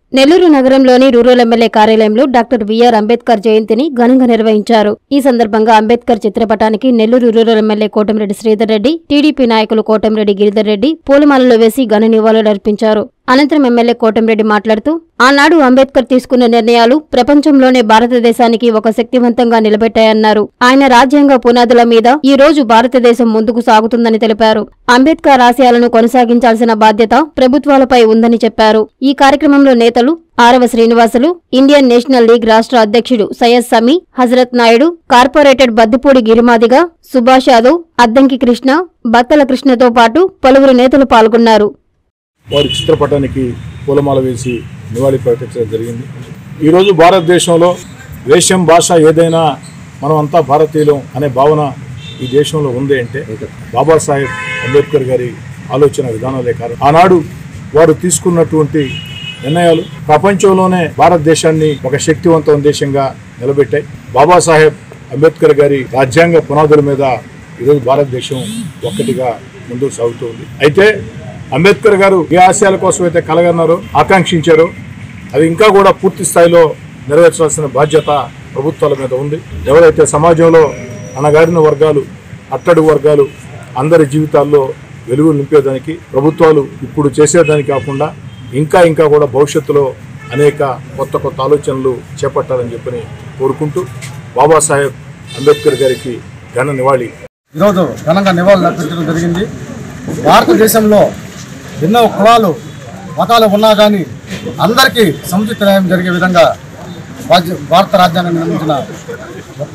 నెల్లూరు నగరంలోని rural MLA కార్యాలయంలో doctor B R Ambedkar జయంతిని ఘనంగా నిర్వహించారు ఈ సందర్భంగా అంబేద్కర్ చిత్రపటానికి Nellore rural MLA Kotamreddy Sridhar Reddy TDP నాయకులు కోటమిరెడ్డి గిరిధర్ రెడ్డి పూలమాలలు వేసి ఘన నివాళులర్పించారు అనంతరం ఎమ్మెల్యే కోటంరెడ్డి మాట్లాడుతూ ఆనాడు అంబేద్కర్ తీసుకున్న నిర్ణయాలు ప్రపంచంలోనే భారతదేశానికి ఒక శక్తివంతంగా నిలబెట్టాయన్నారు ఆయన రాజ్యాంగ పునాదుల మీద ఈ రోజు భారతదేశం ముందుకు సాగుతుందని తెలిపారు అంబేద్కర్ ఆశయాలను కొనసాగించాల్సిన బాధ్యత ప్రభుత్వాలపై ఉందని చెప్పారు ఈ కార్యక్రమంలో నేతలు ఆరవ శ్రీనివాసులు ఇండియన్ నేషనల్ లీగ్ రాష్ట్ర అధ్యక్షుడు సయ్యద్ సమీ హజరత్ నాయుడు కార్పొరేటెడ్ బద్దిపూడి గిరిమాదిగ సుభాష్ యాదవ్ అద్దంకి కృష్ణ బత్తల కృష్ణతో పాటు పలువురు నేతలు పాల్గొన్నారు వారి చిత్రపటానికి పూలమాల వేసి నివాళి ప్రకటించడం జరిగింది ఈరోజు భారతదేశంలో వేషం భాష ఏదైనా మనమంతా భారతీయులం అనే భావన ఈ దేశంలో ఉంది అంటే బాబాసాహెబ్ అంబేద్కర్ గారి ఆలోచన విధానాలే కారణం ఆనాడు వారు తీసుకున్నటువంటి నిర్ణయాలు ప్రపంచంలోనే భారతదేశాన్ని ఒక శక్తివంతమైన దేశంగా నిలబెట్టాయి బాబాసాహెబ్ అంబేద్కర్ గారి రాజ్యాంగ పునాదుల మీద ఈరోజు భారతదేశం ఒక్కటిగా ముందుకు సాగుతుంది అయితే అంబేద్కర్ గారు ఏ ఆశయాల కోసం అయితే కలగన్నారో ఆకాంక్షించారో అవి ఇంకా కూడా పూర్తి స్థాయిలో నెరవేర్చాల్సిన బాధ్యత ప్రభుత్వాల మీద ఉంది ఎవరైతే సమాజంలో అణగారిన వర్గాలు అట్టడుగు వర్గాలు అందరి జీవితాల్లో వెలుగు నింపేదానికి ప్రభుత్వాలు ఇప్పుడు చేసేదానికి కాకుండా ఇంకా ఇంకా కూడా భవిష్యత్తులో అనేక కొత్త కొత్త ఆలోచనలు చేపట్టాలని చెప్పని కోరుకుంటూ బాబాసాహెబ్ అంబేద్కర్ గారికి ఘన నివాళి ఈరోజు ఘనంగా నివాళులు అర్పించడం జరిగింది భారతదేశంలో ఎన్నో కులాలు మతాలు ఉన్నా కానీ అందరికీ సముచిత న్యాయం జరిగే విధంగా రాజ్య భారత రాజ్యాంగం నిర్మించిన గొప్ప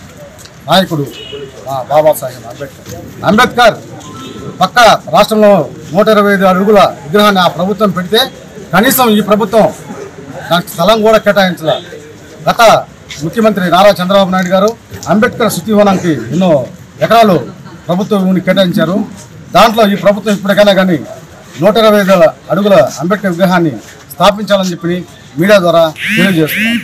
నాయకుడు మా బాబాసాహెబ్ అంబేద్కర్ అంబేద్కర్ పక్క రాష్ట్రంలో నూట ఇరవై ఐదు అడుగుల విగ్రహాన్ని ఆ ప్రభుత్వం పెడితే కనీసం ఈ ప్రభుత్వం దానికి స్థలం కూడా కేటాయించాల గత ముఖ్యమంత్రి నారా చంద్రబాబు నాయుడు గారు అంబేద్కర్ శుద్ధివనానికి ఎన్నో ఎకరాలు ప్రభుత్వం భూమిని కేటాయించారు దాంట్లో ఈ ప్రభుత్వం ఇప్పటికైనా కానీ నూట ఇరవై ఐదు అడుగుల అంబేద్కర్ విగ్రహాన్ని స్థాపించాలని చెప్పి మీడియా ద్వారా తెలియజేస్తున్నాం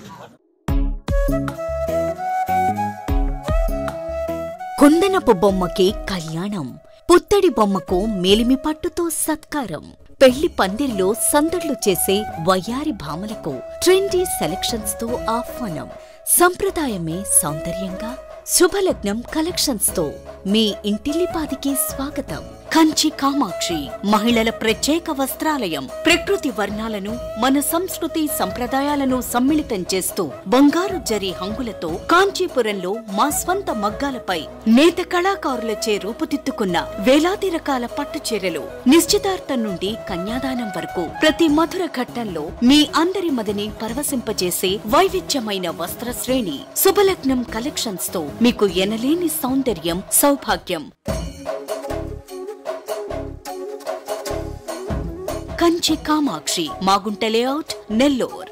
కుందనపు బొమ్మకి కళ్యాణం పుత్తడి బొమ్మకు మేలిమి పట్టుతో సత్కారం పెళ్లి పందిర్లో సందడ్లు చేసే వయ్యారి భామలకు ట్రెండీ సెలక్షన్స్ తో ఆహ్వానం సంప్రదాయమే సౌందర్యంగా శుభలగ్నం కలెక్షన్స్ తో మీ ఇంటిల్లిపాదికి స్వాగతం కంచి కామాక్షి మహిళల ప్రత్యేక వస్త్రాలయం ప్రకృతి వర్ణాలను మన సంస్కృతి సంప్రదాయాలను సమ్మిళితం చేస్తూ బంగారు జరి హంగులతో కాంచీపురంలో మా స్వంత మగ్గాలపై నేత కళాకారులచే రూపుదిద్దుకున్న వేలాది రకాల పట్టు చీరలు నిశ్చితార్థం నుండి కన్యాదానం వరకు ప్రతి మధుర ఘట్టంలో మీ అందరి మదిని పరవశింపజేసే వైవిధ్యమైన వస్త్ర శ్రేణి శుభలగ్నం కలెక్షన్స్ తో మీకు ఎనలేని సౌందర్యం సౌభాగ్యం కంచి కామాక్షి మాగుంట లేఅవుట్ నెల్లూర్